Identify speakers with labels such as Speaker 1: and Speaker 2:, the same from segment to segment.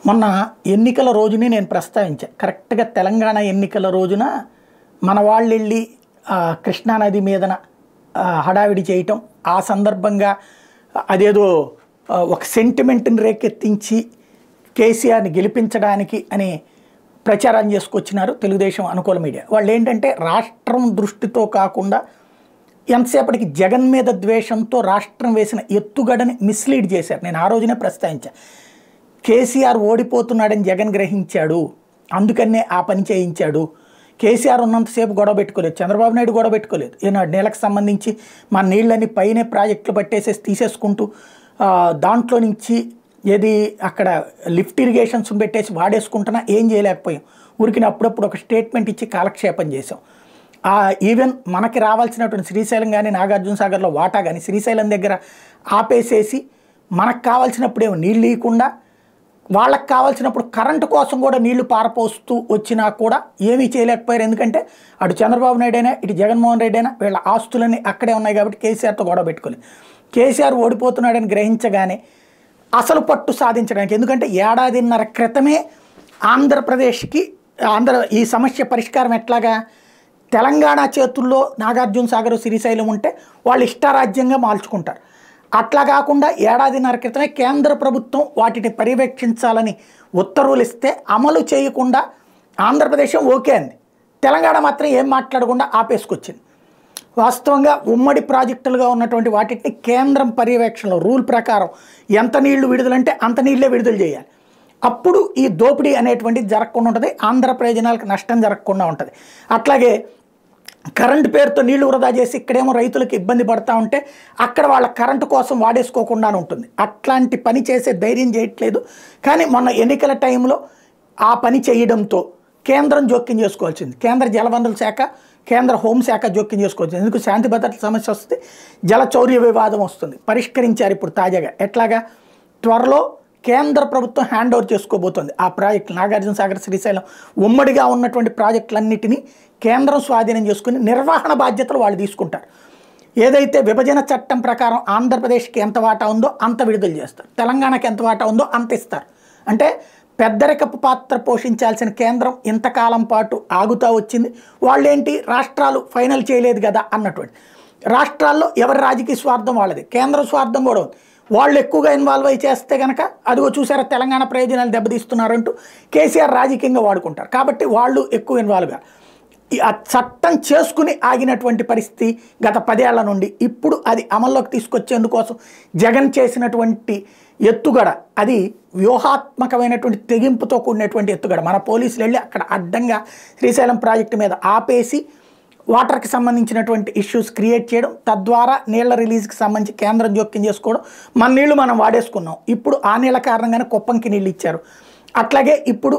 Speaker 1: మొన్న ఎన్నికల రోజుని నేను ప్రస్తావించాను కరెక్ట్గా తెలంగాణ ఎన్నికల రోజున మన వాళ్ళు వెళ్ళి ఆ, కృష్ణానది మీదన ఆ, హడావిడి చేయటం ఆ సందర్భంగా అదేదో ఆ, ఒక సెంటిమెంట్ని రేకెత్తించి కేసీఆర్ని గెలిపించడానికి అని ప్రచారం చేసుకొచ్చినారు తెలుగుదేశం అనుకూల మీడియా వాళ్ళు ఏంటంటే రాష్ట్రం దృష్టితో కాకుండా ఎంతసేపటికి జగన్ మీద ద్వేషంతో రాష్ట్రం వేసిన ఎత్తుగడని మిస్లీడ్ చేశారు నేను ఆ రోజునే ప్రస్తావించా కేసీఆర్ ఓడిపోతున్నాడని జగన్ గ్రహించాడు అందుకనే ఆ పని చేయించాడు కేసీఆర్ ఉన్నంతసేపు గొడవ పెట్టుకోలేదు చంద్రబాబు నాయుడు గొడవ పెట్టుకోలేదు ఈనాడు నీళ్ళకి సంబంధించి మా నీళ్ళని పైనే ప్రాజెక్టులు పట్టేసేసి తీసేసుకుంటూ ఆ, దాంట్లో నుంచి ఏది అక్కడ లిఫ్ట్ ఇరిగేషన్స్ పెట్టేసి వాడేసుకుంటున్నా ఏం చేయలేకపోయాం ఊరికి అప్పుడప్పుడు ఒక స్టేట్మెంట్ ఇచ్చి కాలక్షేపం చేసాం ఆ ఈవెన్ మనకి రావాల్సినటువంటి శ్రీశైలం కానీ నాగార్జున సాగర్లో వాటా కానీ శ్రీశైలం దగ్గర ఆపేసేసి మనకు కావాల్సినప్పుడేమో నీళ్ళు ఇవ్వకుండా వాళ్ళకి కావాల్సినప్పుడు కరెంటు కోసం కూడా నీళ్లు పారపోస్తూ వచ్చినా కూడా ఏమీ చేయలేకపోయారు ఎందుకంటే అటు చంద్రబాబు నాయుడు అయినా ఇటు జగన్మోహన్ రెడ్డి అయినా వీళ్ళ ఆస్తులన్నీ అక్కడే ఉన్నాయి కాబట్టి కేసీఆర్తో గొడవ పెట్టుకోలేదు కేసీఆర్ ఓడిపోతున్నాడని గ్రహించగానే అసలు పట్టు సాధించడానికి ఎందుకంటే ఏడాదిన్నర క్రితమే ఆంధ్రప్రదేశ్కి ఆంధ్ర ఈ సమస్య పరిష్కారం ఎట్లాగా తెలంగాణ చేతుల్లో నాగార్జున సాగర్ శ్రీశైలం ఉంటే వాళ్ళు ఇష్టారాజ్యంగా మార్చుకుంటారు అట్లా కాకుండా ఏడాదిన్నర క్రితమే కేంద్ర ప్రభుత్వం వాటిని పర్యవేక్షించాలని ఉత్తర్వులు ఇస్తే అమలు చేయకుండా ఆంధ్రప్రదేశ్ ఓకే అంది తెలంగాణ మాత్రం ఏం మాట్లాడకుండా ఆపేసుకొచ్చింది వాస్తవంగా ఉమ్మడి ప్రాజెక్టులుగా ఉన్నటువంటి వాటిని కేంద్రం పర్యవేక్షణలో రూల్ ప్రకారం ఎంత నీళ్లు విడుదలంటే అంత నీళ్ళే విడుదల చేయాలి అప్పుడు ఈ దోపిడీ అనేటువంటిది జరగకుండా ఉంటుంది ఆంధ్ర ప్రయోజనాలకు నష్టం జరగకుండా ఉంటుంది అట్లాగే కరెంటు పేరుతో నీళ్లు వృధా చేసి ఇక్కడేమో రైతులకు ఇబ్బంది పడతా ఉంటే అక్కడ వాళ్ళ కరెంటు కోసం వాడేసుకోకుండా ఉంటుంది అట్లాంటి పని చేసే ధైర్యం చేయట్లేదు కానీ మొన్న ఎన్నికల టైంలో ఆ పని చేయడంతో కేంద్రం జోక్యం చేసుకోవాల్సింది కేంద్ర జలవనరుల శాఖ కేంద్ర హోంశాఖ జోక్యం చేసుకోవాల్సింది ఎందుకు శాంతి భద్రతల సమస్య వస్తే జల చౌర్య వివాదం వస్తుంది పరిష్కరించారు ఇప్పుడు తాజాగా ఎట్లాగా త్వరలో కేంద్ర ప్రభుత్వం హ్యాండ్ ఓవర్ చేసుకోబోతోంది ఆ ప్రాజెక్టు నాగార్జున సాగర్ శ్రీశైలం ఉమ్మడిగా ఉన్నటువంటి ప్రాజెక్టులన్నిటినీ కేంద్రం స్వాధీనం చేసుకుని నిర్వహణ బాధ్యతలు వాళ్ళు తీసుకుంటారు ఏదైతే విభజన చట్టం ప్రకారం ఆంధ్రప్రదేశ్కి ఎంత వాటా ఉందో అంత విడుదల చేస్తారు తెలంగాణకి ఎంత వాటా ఉందో అంత ఇస్తారు అంటే పెద్దరికపు పాత్ర పోషించాల్సిన కేంద్రం ఇంతకాలం పాటు ఆగుతూ వచ్చింది వాళ్ళేంటి రాష్ట్రాలు ఫైనల్ చేయలేదు కదా అన్నటువంటి రాష్ట్రాల్లో ఎవరి రాజకీయ స్వార్థం వాళ్ళది కేంద్ర స్వార్థం కూడా ఉంది వాళ్ళు ఎక్కువగా ఇన్వాల్వ్ అయి చేస్తే కనుక అదిగో చూసారా తెలంగాణ ప్రయోజనాలు దెబ్బతీస్తున్నారంటూ కేసీఆర్ రాజకీయంగా వాడుకుంటారు కాబట్టి వాళ్ళు ఎక్కువ ఇన్వాల్వ్గా ఈ ఆ చట్టం చేసుకుని ఆగినటువంటి పరిస్థితి గత పదేళ్ల నుండి ఇప్పుడు అది అమల్లోకి తీసుకొచ్చేందుకోసం జగన్ చేసినటువంటి ఎత్తుగడ అది వ్యూహాత్మకమైనటువంటి తెగింపుతో కూడినటువంటి ఎత్తుగడ మన పోలీసులు వెళ్ళి అక్కడ అడ్డంగా శ్రీశైలం ప్రాజెక్టు మీద ఆపేసి వాటర్కి సంబంధించినటువంటి ఇష్యూస్ క్రియేట్ చేయడం తద్వారా నీళ్ల రిలీజ్కి సంబంధించి కేంద్రం జోక్యం చేసుకోవడం మన నీళ్లు మనం వాడేసుకున్నాం ఇప్పుడు ఆ నీళ్ళ కారణంగానే కుప్పంకి నీళ్ళు ఇచ్చారు అట్లాగే ఇప్పుడు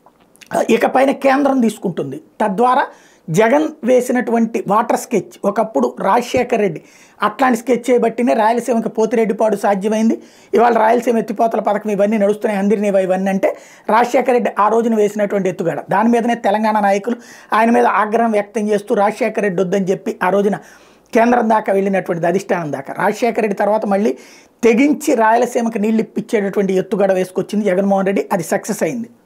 Speaker 1: ఇకపైన కేంద్రం తీసుకుంటుంది తద్వారా జగన్ వేసినటువంటి వాటర్ స్కెచ్ ఒకప్పుడు రాజశేఖర్ రెడ్డి అట్లాంటి స్కెచ్ చేయబట్టినే రాయలసీమకి పోతిరెడ్డిపాడు సాధ్యమైంది ఇవాళ రాయలసీమ ఎత్తిపోతల పథకం ఇవన్నీ నడుస్తున్నాయి అందరినీ ఇవన్నీ అంటే రాజశేఖర రెడ్డి ఆ రోజున వేసినటువంటి ఎత్తుగడ దాని మీదనే తెలంగాణ నాయకులు ఆయన మీద ఆగ్రహం వ్యక్తం చేస్తూ రాజశేఖర రెడ్డి వద్దని చెప్పి ఆ రోజున కేంద్రం దాకా వెళ్ళినటువంటిది అధిష్టానం దాకా రాజశేఖర రెడ్డి తర్వాత మళ్ళీ తెగించి రాయలసీమకి నీళ్ళు ఇప్పించేటటువంటి ఎత్తుగడ వేసుకొచ్చింది జగన్మోహన్ రెడ్డి అది సక్సెస్ అయింది